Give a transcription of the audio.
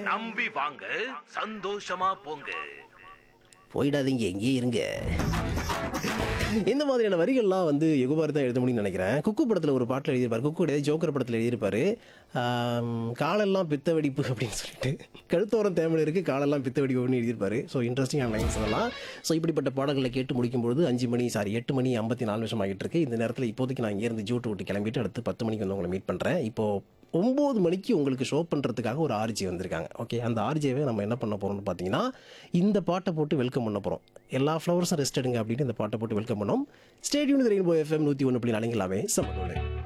நம்பி வாங்க சந்தோஷமா போங்க போயிடாதீங்க எங்கேயே இருங்க இந்த மாதிரியான வரிகள்லாம் வந்து யுகபாரதி தான் எழுத முடியும்னு நினைக்கிறேன் குக்கு படத்தில் ஒரு பாட்டில் எழுதியிருப்பார் குக்கு கிடையாது ஜோக்கர் படத்தில் எழுதியிருப்பாரு ஆம், காலெல்லாம் பித்த வெடிப்பு அப்படின்னு சொல்லிட்டு கழுத்தோரம் தேமல் இருக்குது காலெல்லாம் பித்த வெடிப்புன்னு எழுதியிருப்பாரு ஸோ இன்ட்ரெஸ்டிங்கான லைன்ஸ் அதெல்லாம் ஸோ இப்படிப்பட்ட பாடல்களை கேட்டு முடிக்கும்பொழுது அஞ்சு மணி சாரி எட்டு மணி ஐம்பத்தி நாலு நிமிஷம் ஆகிட்டு இருக்கு இந்த நேரத்தில் இப்போதைக்கு நான் இங்கேருந்து ஜூட்டு விட்டு கிளம்பிட்டு அடுத்து பத்து மணிக்கு வந்து உங்களை மீட் பண்ணுறேன் இப்போது ஒம்பது மணிக்கு உங்களுக்கு ஷோ பண்ணுறதுக்காக ஒரு ஆர்ஜி வந்திருக்காங்க ஓகே அந்த ஆர்ஜியவே நம்ம என்ன பண்ண போகிறோம்னு பார்த்தீங்கன்னா இந்த பாட்டை போட்டு வெல்கம் பண்ண போகிறோம் எல்லா ஃப்ளவர்ஸும் ரெஸ்ட் எடுங்க அப்படின்னு இந்த பாட்டை போட்டு வெல்கம் பண்ணோம் ஸ்டேடியம் ரெயின்போ எஃப்எம் நூற்றி ஒன்று புள்ளி நாலுங்களாவே சமநூல்